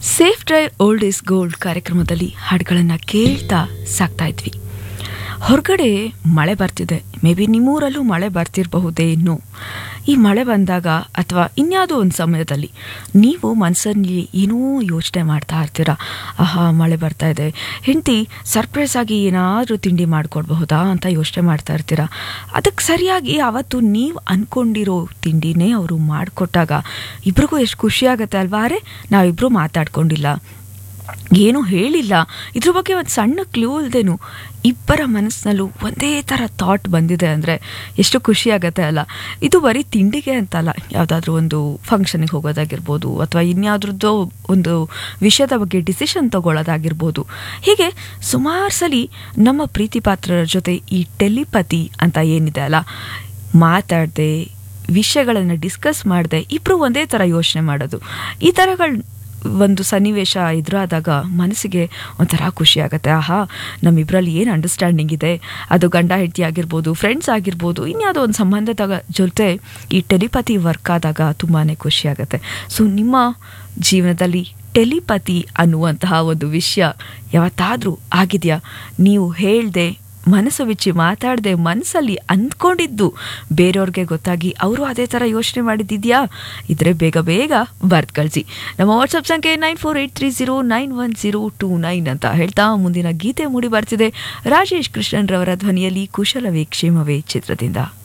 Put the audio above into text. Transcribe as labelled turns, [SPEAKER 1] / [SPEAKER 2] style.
[SPEAKER 1] safe drive old is gold ಕಾರ್ಯಕ್ರಮದಲ್ಲಿ ಹಾಡುಗಳನ್ನು ಕೇಳ್ತಾ ಸಾಕ್ತಾ ಇದ್ವಿ ಹೊರಗಡೆ ಮಳೆ ಬರ್ತಿದೆ ಮೇ ಬಿ ನಿಮ್ಮೂರಲ್ಲೂ ಮಳೆ ಬರ್ತಿರಬಹುದೇ ಇನ್ನು ಈ ಮಳೆ ಬಂದಾಗ ಅಥವಾ ಇನ್ಯಾವುದೋ ಒಂದು ಸಮಯದಲ್ಲಿ ನೀವು ಮನಸ್ಸಲ್ಲಿ ಏನೋ ಯೋಚನೆ ಮಾಡ್ತಾ ಇರ್ತೀರಾ ಆಹಾ ಮಳೆ ಬರ್ತಾ ಇದೆ ಹೆಂಡತಿ ಸರ್ಪ್ರೈಸ್ ಆಗಿ ಏನಾದರೂ ತಿಂಡಿ ಮಾಡಿಕೊಡ್ಬಹುದಾ ಅಂತ ಯೋಚನೆ ಮಾಡ್ತಾ ಇರ್ತೀರಾ ಅದಕ್ಕೆ ಸರಿಯಾಗಿ ಅವತ್ತು ನೀವು ಅಂದ್ಕೊಂಡಿರೋ ತಿಂಡಿನೇ ಅವರು ಮಾಡಿಕೊಟ್ಟಾಗ ಇಬ್ರಿಗೂ ಎಷ್ಟು ಖುಷಿ ಆಗುತ್ತೆ ಅಲ್ವಾ ಅರೆ ನಾವಿಬ್ಬರು ಮಾತಾಡ್ಕೊಂಡಿಲ್ಲ ಏನೂ ಹೇಳಿಲ್ಲ ಇದ್ರ ಬಗ್ಗೆ ಒಂದು ಸಣ್ಣ ಕ್ಲೂ ಇಲ್ದೇನು ಇಬ್ಬರ ಮನಸ್ಸಿನಲ್ಲೂ ಒಂದೇ ಥರ ಥಾಟ್ ಬಂದಿದೆ ಅಂದರೆ ಎಷ್ಟು ಖುಷಿ ಆಗುತ್ತೆ ಅಲ್ಲ ಇದು ಬರೀ ತಿಂಡಿಗೆ ಅಂತಲ್ಲ ಯಾವುದಾದ್ರೂ ಒಂದು ಫಂಕ್ಷನಿಗೆ ಹೋಗೋದಾಗಿರ್ಬೋದು ಅಥವಾ ಇನ್ಯಾವುದ್ರದ್ದೋ ಒಂದು ವಿಷಯದ ಬಗ್ಗೆ ಡಿಸಿಷನ್ ತಗೊಳ್ಳೋದಾಗಿರ್ಬೋದು ಹೀಗೆ ಸುಮಾರು ಸಲ ನಮ್ಮ ಪ್ರೀತಿ ಪಾತ್ರರ ಜೊತೆ ಈ ಟೆಲಿಪತಿ ಅಂತ ಏನಿದೆ ಅಲ್ಲ ಮಾತಾಡದೆ ವಿಷಯಗಳನ್ನು ಡಿಸ್ಕಸ್ ಮಾಡದೆ ಇಬ್ಬರು ಒಂದೇ ಥರ ಯೋಚನೆ ಮಾಡೋದು ಈ ಥರಗಳು ಒಂದು ಸನ್ನಿವೇಶ ಎದುರಾದಾಗ ಮನಸ್ಸಿಗೆ ಒಂಥರ ಖುಷಿ ಆಗುತ್ತೆ ಆಹಾ ನಮ್ಮಿಬ್ಬರಲ್ಲಿ ಏನು ಅಂಡರ್ಸ್ಟ್ಯಾಂಡಿಂಗ್ ಇದೆ ಅದು ಗಂಡ ಹೆಂಡತಿ ಆಗಿರ್ಬೋದು ಫ್ರೆಂಡ್ಸ್ ಆಗಿರ್ಬೋದು ಇನ್ಯಾವುದೋ ಒಂದು ಸಂಬಂಧದ ಜೊತೆ ಈ ಟೆಲಿಪತಿ ವರ್ಕ್ ಆದಾಗ ತುಂಬಾ ಖುಷಿ ಆಗುತ್ತೆ ಸೊ ನಿಮ್ಮ ಜೀವನದಲ್ಲಿ ಟೆಲಿಪತಿ ಅನ್ನುವಂತಹ ಒಂದು ವಿಷಯ ಯಾವತ್ತಾದರೂ ಆಗಿದೆಯಾ ನೀವು ಹೇಳ್ದೆ ಮನಸ್ಸು ಬಿಚ್ಚಿ ಮಾತಾಡದೆ ಮನಸ್ಸಲ್ಲಿ ಅಂದ್ಕೊಂಡಿದ್ದು ಬೇರೆಯವ್ರಿಗೆ ಗೊತ್ತಾಗಿ ಅವರು ಅದೇ ಥರ ಯೋಚನೆ ಮಾಡಿದ್ದಿದ್ಯಾ ಇದ್ರೆ ಬೇಗ ಬೇಗ ಬರ್ದು ಕಳಿಸಿ ನಮ್ಮ ವಾಟ್ಸಪ್ ಸಂಖ್ಯೆ nine four eight three zero nine one zero two nine ಅಂತ ಹೇಳ್ತಾ ಮುಂದಿನ ಗೀತೆ ಮೂಡಿ ಬರ್ತಿದೆ ರಾಜೇಶ್ ಕೃಷ್ಣನ್ ರವರ ಧ್ವನಿಯಲ್ಲಿ ಕುಶಲವೇ ಕ್ಷೇಮವೇ ಚಿತ್ರದಿಂದ